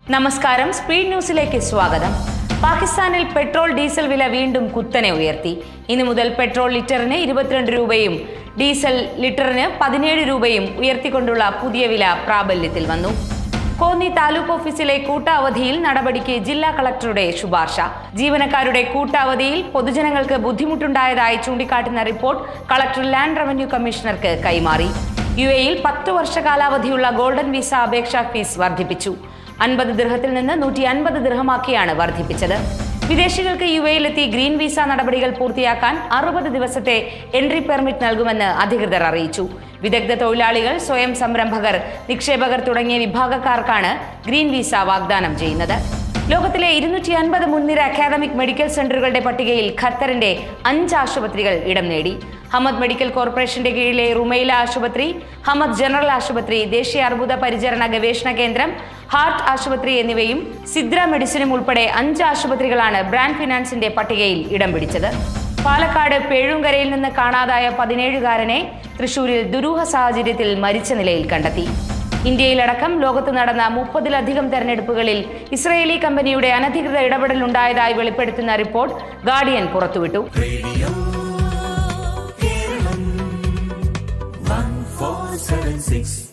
നമസ്കാരം സ്പീഡ് ന്യൂസിലേക്ക് സ്വാഗതം പാകിസ്ഥാനിൽ പെട്രോൾ ഡീസൽ വില വീണ്ടും കുത്തനെ ഉയർത്തി ഇനി മുതൽ പെട്രോൾ ലിറ്ററിന് ഇരുപത്തിരണ്ട് രൂപയും ഡീസൽ ലിറ്ററിന് പതിനേഴ് രൂപയും ഉയർത്തിക്കൊണ്ടുള്ള പുതിയ വില പ്രാബല്യത്തിൽ വന്നു കോന്നി താലൂക്ക് ഓഫീസിലെ കൂട്ടാവധിയിൽ നടപടിക്ക് ജില്ലാ കളക്ടറുടെ ശുപാർശ ജീവനക്കാരുടെ കൂട്ടാവധിയിൽ പൊതുജനങ്ങൾക്ക് ബുദ്ധിമുട്ടുണ്ടായതായി ചൂണ്ടിക്കാട്ടുന്ന റിപ്പോർട്ട് കളക്ടർ ലാൻഡ് റവന്യൂ കമ്മീഷണർക്ക് കൈമാറി യു എയിൽ പത്ത് വർഷ കാലാവധിയുള്ള ഗോൾഡൻ വിസ അപേക്ഷാ ഫീസ് വർദ്ധിപ്പിച്ചു അൻപത് ദിർഹത്തിൽ നിന്ന് നൂറ്റി അൻപത് ദിർഹമാക്കിയാണ് വർദ്ധിപ്പിച്ചത് വിദേശികൾക്ക് യു എയിലെത്തി ഗ്രീൻ വിസ നടപടികൾ പൂർത്തിയാക്കാൻ അറുപത് ദിവസത്തെ എൻട്രി പെർമിറ്റ് നൽകുമെന്ന് അധികൃതർ അറിയിച്ചു വിദഗ്ധ തൊഴിലാളികൾ സ്വയം സംരംഭകർ നിക്ഷേപകർ തുടങ്ങിയ വിഭാഗക്കാർക്കാണ് ഗ്രീൻ വിസ വാഗ്ദാനം ചെയ്യുന്നത് ലോകത്തിലെ ഇരുന്നൂറ്റി അൻപത് മുൻനിര അക്കാദമിക് മെഡിക്കൽ സെന്ററുകളുടെ പട്ടികയിൽ ഖത്തറിന്റെ അഞ്ച് ആശുപത്രികൾ ഇടം നേടി ഹമദ് മെഡിക്കൽ കോർപ്പറേഷന്റെ കീഴിലെ റുമൈല ആശുപത്രി ഹമദ് ജനറൽ ആശുപത്രി ദേശീയ അർബുദ പരിചരണ ഗവേഷണ കേന്ദ്രം ഹാർട്ട് ആശുപത്രി എന്നിവയും സിദ്ര മെഡിസിനും ഉൾപ്പെടെ അഞ്ച് ആശുപത്രികളാണ് ബ്രാൻഡ് ഫിനാൻസിന്റെ പട്ടികയിൽ ഇടം പിടിച്ചത് പാലക്കാട് പേഴുങ്കരയിൽ നിന്ന് കാണാതായ പതിനേഴുകാരനെ തൃശൂരിൽ ദുരൂഹ സാഹചര്യത്തിൽ മരിച്ച നിലയിൽ കണ്ടെത്തി ഇന്ത്യയിലടക്കം ലോകത്ത് നടന്ന മുപ്പതിലധികം തെരഞ്ഞെടുപ്പുകളിൽ ഇസ്രയേലി കമ്പനിയുടെ അനധികൃത ഇടപെടൽ ഉണ്ടായതായി വെളിപ്പെടുത്തുന്ന റിപ്പോർട്ട് ഗാർഡിയൻ പുറത്തുവിട്ടു one four seven six